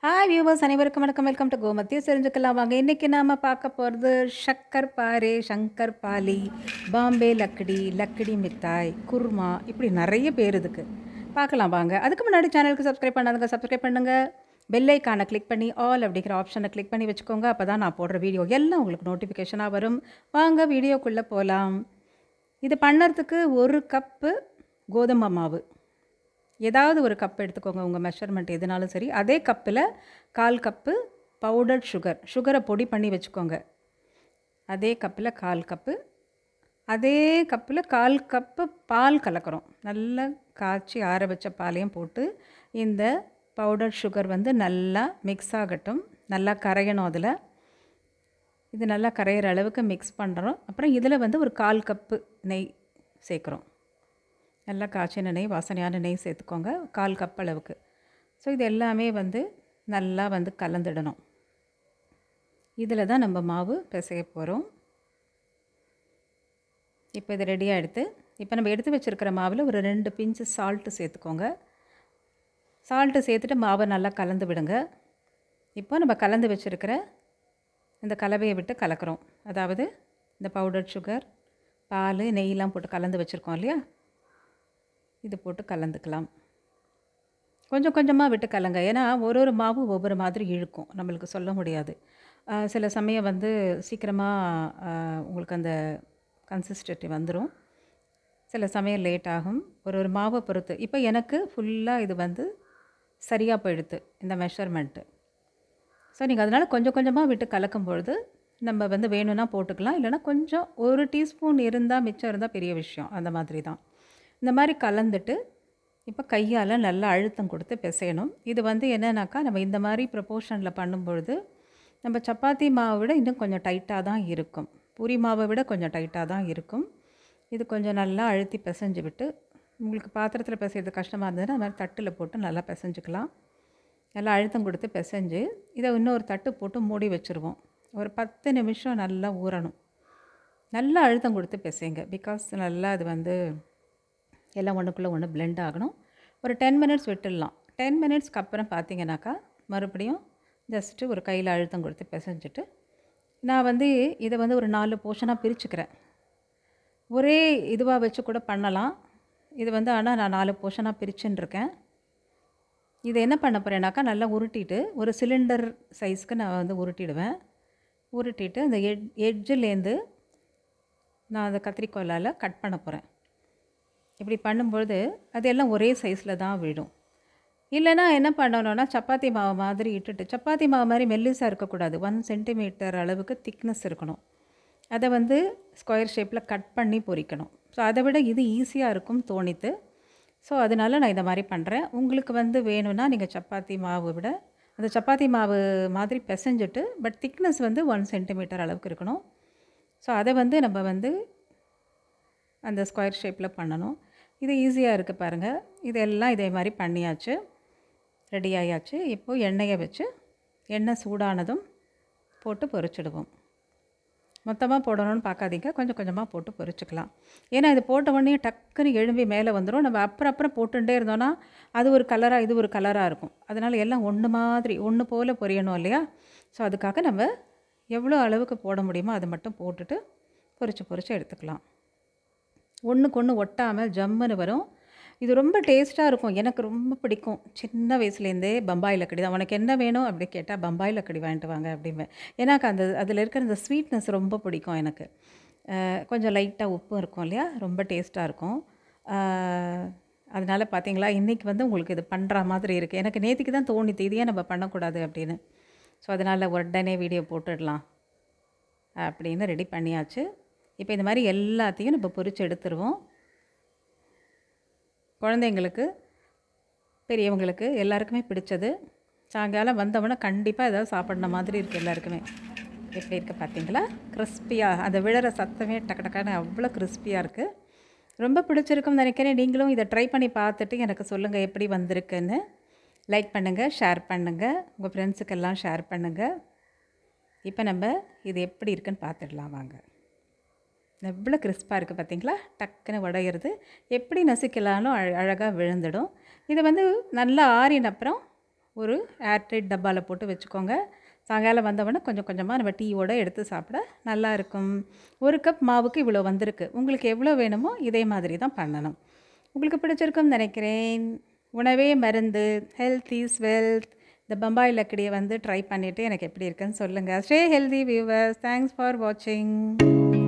hi viewers அனைவருக்கும் வணக்கம் welcome to கோமத்தி தெரிஞ்சுக்கலாம் வாங்க இன்றைக்கி நாம் பார்க்க போகிறது ஷக்கர் பாரே சங்கர் பாலி பாம்பே லக்கடி லக்கடி மித்தாய் குர்மா இப்படி நிறைய பேர் இதுக்கு பார்க்கலாம் வாங்க அதுக்கு முன்னாடி சேனலுக்கு சப்ஸ்கிரைப் பண்ணாதுங்க சப்ஸ்கிரைப் பண்ணுங்கள் பெல்லைக்கானை கிளிக் பண்ணி ஆல் அப்படிங்கிற ஆப்ஷனை கிளிக் பண்ணி வச்சுக்கோங்க அப்போ தான் நான் போடுற வீடியோ எல்லாம் உங்களுக்கு நோட்டிஃபிகேஷனாக வரும் வாங்க வீடியோக்குள்ளே போகலாம் இது பண்ணுறதுக்கு ஒரு கப்பு கோதுமை மாவு ஏதாவது ஒரு கப் எடுத்துக்கோங்க உங்கள் மெஷர்மெண்ட் எதுனாலும் சரி அதே கப்பில் கால் கப்பு பவுடர் சுகர் சுகரை பொடி பண்ணி வச்சுக்கோங்க அதே கப்பில் கால் கப்பு அதே கப்பில் கால் கப்பு பால் கலக்கிறோம் நல்லா காய்ச்சி ஆற வச்ச பாலையும் போட்டு இந்த பவுடர் சுகர் வந்து நல்லா மிக்ஸ் ஆகட்டும் நல்லா கரையணும் அதில் இது நல்லா கரையிற அளவுக்கு மிக்ஸ் பண்ணுறோம் அப்புறம் இதில் வந்து ஒரு கால் கப்பு நெய் சேர்க்குறோம் நல்லா காய்ச்சின நெய் வாசனையான நெய் சேர்த்துக்கோங்க கால் கப் அளவுக்கு ஸோ இது எல்லாமே வந்து நல்லா வந்து கலந்துடணும் இதில் தான் நம்ம மாவு பிசைய போகிறோம் இப்போ இது ரெடியாக எடுத்து இப்போ நம்ம எடுத்து வச்சுருக்கிற மாவில் ஒரு ரெண்டு பிஞ்சு சால்ட்டு சேர்த்துக்கோங்க சால்ட்டு சேர்த்துட்டு மாவை நல்லா கலந்து விடுங்க இப்போ நம்ம கலந்து வச்சுருக்கிற இந்த கலவையை விட்டு கலக்கிறோம் அதாவது இந்த பவுடர் சுகர் பால் நெய்லாம் போட்டு கலந்து வச்சுருக்கோம் இல்லையா இது போட்டு கலந்துக்கலாம் கொஞ்சம் கொஞ்சமாக விட்டு கலங்க ஏன்னா ஒரு ஒரு மாவு ஒவ்வொரு மாதிரி இழுக்கும் நம்மளுக்கு சொல்ல முடியாது ஆஹ் சில சமயம் வந்து சீக்கிரமாக உங்களுக்கு அந்த கன்சிஸ்டன்சி வந்துடும் சில சமயம் லேட் ஆகும் ஒரு ஒரு மாவை பொறுத்து இப்போ எனக்கு ஃபுல்லாக இது வந்து சரியாக போயிடுது இந்த மெஷர்மெண்ட்டு ஸோ நீங்கள் அதனால் கொஞ்சம் கொஞ்சமாக விட்டு கலக்கும் பொழுது நம்ம வந்து வேணும்னா போட்டுக்கலாம் இல்லைனா கொஞ்சம் ஒரு டீஸ்பூன் இருந்தால் மிச்சம் இருந்தால் பெரிய விஷயம் அந்த மாதிரி தான் இந்த மாதிரி கலந்துட்டு இப்போ கையால் நல்லா அழுத்தம் கொடுத்து பிசையணும் இது வந்து என்னன்னாக்கா நம்ம இந்த மாதிரி ப்ரொப்போர்ஷனில் பண்ணும்பொழுது நம்ம சப்பாத்தி மாவை விட இன்னும் கொஞ்சம் டைட்டாக தான் இருக்கும் பூரி மாவை விட கொஞ்சம் டைட்டாக தான் இருக்கும் இது கொஞ்சம் நல்லா அழுத்தி பிசைஞ்சு விட்டு உங்களுக்கு பாத்திரத்தில் பிசைறது கஷ்டமாக இருந்ததுன்னா அது மாதிரி தட்டில் போட்டு நல்லா பிசைஞ்சுக்கலாம் நல்லா அழுத்தம் கொடுத்து பிசைஞ்சு இதை இன்னொரு தட்டு போட்டு மூடி வச்சுருவோம் ஒரு பத்து நிமிஷம் நல்லா ஊறணும் நல்லா அழுத்தம் கொடுத்து பிசைங்க பிகாஸ் நல்லா அது வந்து எல்லாம் ஒன்றுக்குள்ளே ஒன்று blend ஆகணும் ஒரு டென் மினிட்ஸ் விட்டுடலாம் டென் மினிட்ஸ்க்கு அப்புறம் பார்த்தீங்கன்னாக்கா மறுபடியும் ஜஸ்ட்டு ஒரு கையில் அழுத்தம் கொடுத்து பிசைஞ்சிட்டு நான் வந்து இதை வந்து ஒரு நாலு போர்ஷனாக பிரிச்சுக்கிறேன் ஒரே இதுவாக வச்சு கூட பண்ணலாம் இது வந்து ஆனால் நான் நாலு போர்ஷனாக பிரிச்சுன்னு இருக்கேன் இது என்ன பண்ண போகிறேன்னாக்கா நல்லா உருட்டிட்டு ஒரு சிலிண்டர் சைஸ்க்கு நான் வந்து உருட்டிடுவேன் உருட்டிட்டு அந்த எட் எட்ஜிலேருந்து நான் அந்த கத்திரிக்கோலால் கட் பண்ண போகிறேன் இப்படி பண்ணும்பொழுது அது எல்லாம் ஒரே சைஸில் தான் விழும் இல்லைன்னா என்ன பண்ணணும்னா சப்பாத்தி மாவு மாதிரி இட்டுட்டு சப்பாத்தி மாவு மாதிரி மெல்லிஸாக இருக்கக்கூடாது ஒன் சென்டிமீட்டர் அளவுக்கு திக்னஸ் இருக்கணும் அதை வந்து ஸ்கொயர் ஷேப்பில் கட் பண்ணி பொரிக்கணும் ஸோ அதை விட இது ஈஸியாக இருக்கும் தோணித்து ஸோ அதனால நான் இந்த மாதிரி பண்ணுறேன் உங்களுக்கு வந்து வேணும்னா நீங்கள் சப்பாத்தி மாவு விட அந்த சப்பாத்தி மாவு மாதிரி பிசைஞ்சிட்டு பட் திக்னஸ் வந்து ஒன் சென்டிமீட்டர் அளவுக்கு இருக்கணும் ஸோ அதை வந்து நம்ம வந்து அந்த ஸ்கொயர் ஷேப்பில் பண்ணணும் இது ஈஸியாக இருக்குது பாருங்கள் இதெல்லாம் இதே மாதிரி பண்ணியாச்சு ரெடி ஆயாச்சு இப்போது எண்ணெயை வச்சு எண்ணெய் சூடானதும் போட்டு பொரிச்சிடுவோம் மொத்தமாக போடணும்னு பார்க்காதீங்க கொஞ்சம் கொஞ்சமாக போட்டு பொரிச்சுக்கலாம் ஏன்னா இது போட்ட உடனே டக்குன்னு எழும்பி மேலே வந்துடும் நம்ம அப்புறம் அப்புறம் போட்டுட்டே இருந்தோன்னா அது ஒரு கலராக இது ஒரு கலராக இருக்கும் அதனால் எல்லாம் ஒன்று மாதிரி ஒன்று போல் பொரியணும் இல்லையா ஸோ அதுக்காக நம்ம எவ்வளோ அளவுக்கு போட முடியுமோ அதை மட்டும் போட்டுட்டு பொரிச்சு பொரிச்சு எடுத்துக்கலாம் ஒன்றுக்கு ஒன்று ஒட்டாமல் ஜம்முன்னு வரும் இது ரொம்ப டேஸ்ட்டாக இருக்கும் எனக்கு ரொம்ப பிடிக்கும் சின்ன வயசுலேருந்தே பம்பாய் லக்கடி தான் உனக்கு என்ன வேணும் அப்படி கேட்டால் பம்பாய் லக்கடி வாங்கிட்டு வாங்க அப்படிம்பேன் எனக்கு அந்த அதில் இருக்கிற அந்த ஸ்வீட்னஸ் ரொம்ப பிடிக்கும் எனக்கு அஹ் கொஞ்சம் லைட்டாக உப்பும் இருக்கும் இல்லையா ரொம்ப டேஸ்ட்டாக இருக்கும் அதனால் பார்த்தீங்களா இன்றைக்கி வந்து உங்களுக்கு இது பண்ணுற மாதிரி இருக்குது எனக்கு நேற்றுக்கு தான் தோணித்து இதையே நம்ம பண்ணக்கூடாது அப்படின்னு ஸோ அதனால் உடனே வீடியோ போட்டுடலாம் அப்படின்னு ரெடி பண்ணியாச்சு இப்போ இந்த மாதிரி எல்லாத்தையும் நம்ம பொரிச்சு எடுத்துருவோம் குழந்தைங்களுக்கு பெரியவங்களுக்கு எல்லாருக்குமே பிடிச்சது சாயங்காலம் வந்தவொடனே கண்டிப்பாக ஏதாவது சாப்பிட்ற மாதிரி இருக்குது எல்லாருக்குமே எப்படி இருக்குது பார்த்தீங்களா கிறிஸ்பியாக அந்த விழற சத்தமே டக்கு டக்குன்னு அவ்வளோ கிறிஸ்பியாக இருக்குது ரொம்ப பிடிச்சிருக்கும்னு நினைக்கிறேன் நீங்களும் இதை ட்ரை பண்ணி பார்த்துட்டு எனக்கு சொல்லுங்கள் எப்படி வந்திருக்குன்னு லைக் பண்ணுங்கள் ஷேர் பண்ணுங்கள் உங்கள் ஃப்ரெண்ட்ஸுக்கெல்லாம் ஷேர் பண்ணுங்கள் இப்போ நம்ம இது எப்படி இருக்குன்னு பார்த்துடலாம் வாங்க எவ்வளோ கிறிஸ்பாக இருக்குது பார்த்தீங்களா டக்குன்னு உடையிறது எப்படி நசுக்கலாலும் அழ அழகாக விழுந்துடும் இது வந்து நல்லா ஆறின அப்புறம் ஒரு ஏர்டைட் டப்பாவில் போட்டு வச்சுக்கோங்க சாயங்காலம் வந்தவொடனே கொஞ்சம் கொஞ்சமாக நம்ம டீயோட எடுத்து சாப்பிட நல்லா இருக்கும் ஒரு கப் மாவுக்கு இவ்வளோ வந்திருக்கு உங்களுக்கு எவ்வளோ வேணுமோ இதே மாதிரி தான் பண்ணணும் உங்களுக்கு பிடிச்சிருக்கும்னு நினைக்கிறேன் உணவே மருந்து ஹெல்த் இஸ் வெல்த் இந்த பம்பாய் லக்கடியை வந்து ட்ரை பண்ணிவிட்டு எனக்கு எப்படி இருக்குன்னு சொல்லுங்கள் stay healthy viewers thanks for வாட்சிங்